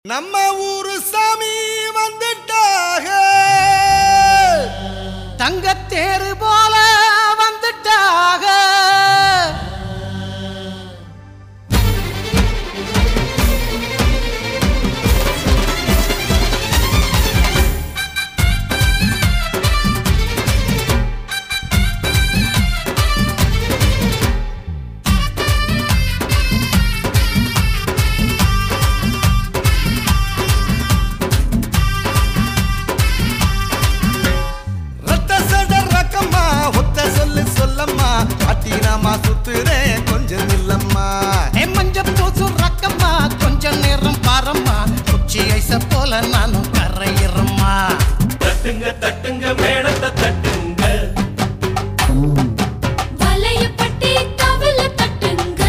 நம்ம ஊரு சாமி வந்துட்டாக தங்கத்தேரு போல வந்துட்டாக ரத்த சட ரக்கம்மா ஒத்த சொல்லு சொல்லம்மா அட்டினாமா சுத்துறேன் கொஞ்சம் இல்லம்மா மஞ்ச பூசு ரக்கம்மா கொஞ்ச நேரம் பாரம்மா குச்சி ஐச போல நானும் கரையிறம்மா தட்டுங்க தட்டுங்க மேளத்தை தட்டுங்க வலையப்பட்டி தவள தட்டுங்க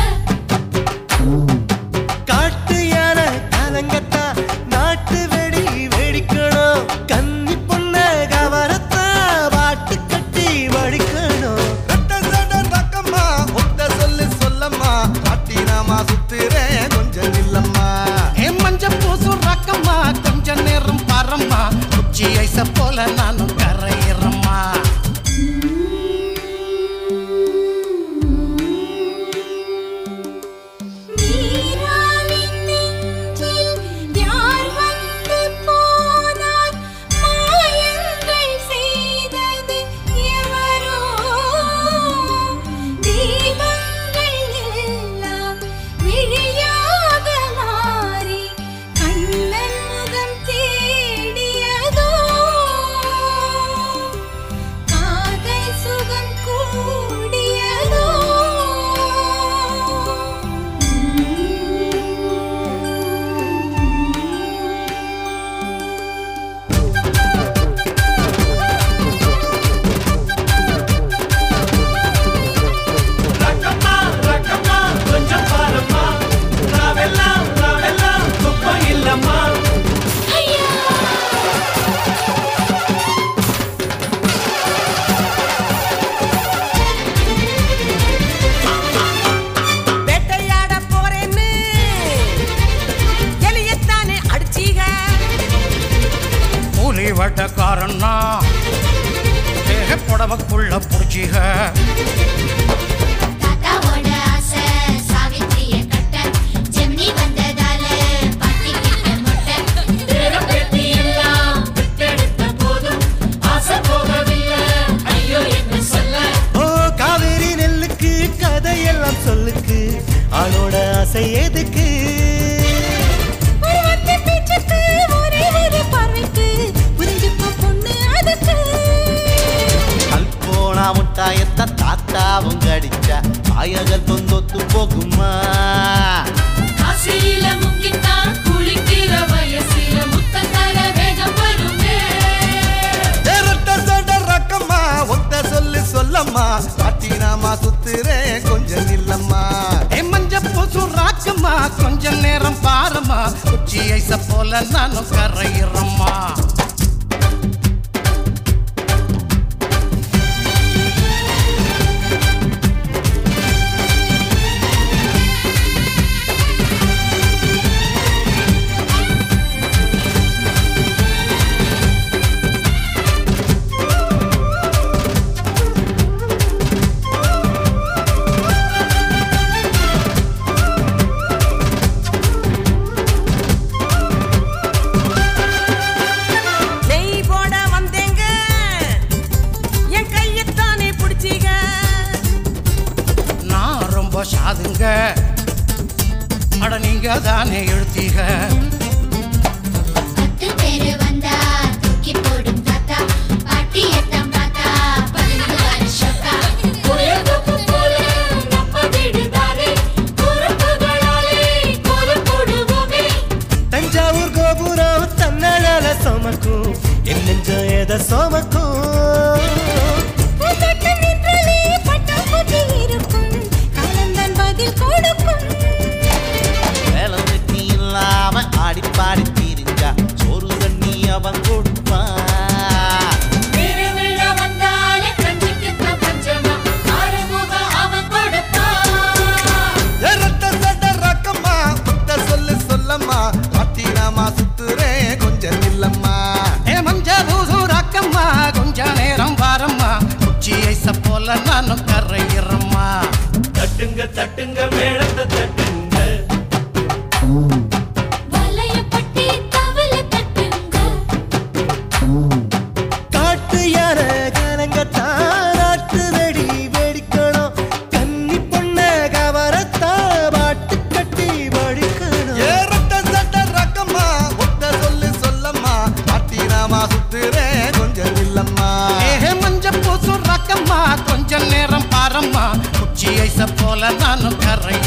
காட்டு யானை காலங்கத்தா நாட்டு வெடி வெடிக்கணும் கன்னி பொண்ண கவரத்தா பாட்டு கட்டி வடிக்கணும் ரத்த சட ரக்கம்மா ஒத்த சொல்லு சொல்லம்மா அட்டினாமா சுத்துறேன் கொஞ்சம் இல்லம்மா மஞ்ச பூசு ரக்கம்மா கொஞ்ச நேரம் பாரம்மா குச்சி ஐச போல நானும் கரையிறம்மா நீராவின் நெஞ்சில் யார் வந்து போனார் மாயங்கள் செய்தது எவரோ தீபங்கள் எல்லாம் விழியாக மாறி கண்ணன் முகம் தேடியதோ காதல் சுகம் கூடியதோ ரக்கம்மா ரக்கம்மா கொஞ்சம் பாரம்மா ராவெல்லாம் ராவெல்லாம் குப்பம் இல்லம்மா ஐயா வேட்டையாட போறேன்னு எலியத்தானே அடிச்சீக கூலி வட்டக்காரன்னா தேக புடவக்குள்ள புடிச்சிக தாத்தாவோட ஆசை சாவித்திரிய கட்ட ஜெமினி வந்ததால பாட்டிக்கிட்ட மொட்டை நேரம் பேத்தி எல்லாம் விட்டெடுத்த போதும் ஆசை போகவில்லை ஐயோ என்ன சொல்ல ஓ காவேரி நெல்லுக்கு கதையெல்லாம் சொல்லுக்கு ஆளோட ஆசை எதுக்கு ஒரு வார்த்தை பேச்சுக்கு ஒரே ஒரு பார்வைக்கு புரிஞ்சுக்கோ பொண்ணு அதுக்கு கல்போனா முட்டாயத்த தாத்தாவும் கடிச்சா ஆயகல் தொந்தொத்து போகுமா காசியில முக்கித்தான் குளிக்கிற வயசில முத்தங்கர வேகம் வருமே ஏ ரத்த சட ரக்கம்மா ஒத்த சொல்லு சொல்லம்மா அட்டினாமா சுத்துறேன் கொஞ்சம் இல்லம்மா மஞ்ச பூசு ராக்கம்மா கொஞ்ச நேரம் பாரம்மா குச்சி ஐச போல நானும் கரையிறம்மா நெய் போட வந்தேங்க என் கையத்தானே பிடிச்சீக நான் ரொம்ப சாதுங்க அட நீங்க தானே எழுத்தீக பத்து பேரு வந்தா தூக்கி போடும் தாத்தா பாட்டியத்தான் பார்த்தா பதினஞ்சு வருஷக்கா புயல் தொப்பு போல நம்ம வீடுதானே பொறுப்புகளாலே கோலம் போடுவோமே தஞ்சாவூர் கோபுரம் தன்னழல சுமக்கும் என் நெஞ்சம் எதை சுமக்கும் பூத்தொட்டு நின்றாலே பட்டாம்பூச்சி இருக்கும் காலந்தான் பதில் கொடுக்கும் வேலை வெட்டி இல்லாம ஆடி பாடி தீருங்க சோறு தண்ணி அவன் கொடுப்பான் திருவிழ வந்தாலே கஞ்சிக்கு பஞ்சமா ஆறுமுக அவன் கொடுப்பான் ஏ ரத்த சட ரக்கம்மா ஒத்த சொல்லு சொல்லம்மா அட்டினாமா சுத்துறேன் கொஞ்சம் இல்லம்மா ஏ மஞ்ச பூசும் ராக்கம்மா கொஞ்ச நேரம் வாரம்மா உச்சி ஐச போல நானும் கரையிறம்மா தட்டுங்க தட்டுங்க மேளத்தை தட்டுங்க வளையப்பட்டி தவள தட்டுங்க காட்டு யானை கலங்கத்தான் நாட்டு வெடி வெடிக்கணும் கன்னி பொண்ண கவரத்தான் பாட்டு கட்டி வடிக்கணும் ஏறட்ட சட்ட ரக்கம்மா ஒத்த சொல்லு சொல்லம்மா அட்டினாமா சுத்துறேன் கொஞ்சம் இல்லம்மா ஏ மஞ்ச பூசும் ராக்கம்மா கொஞ்ச நேரம் பாரம்மா உச்சி ஐச போல நானும் கரை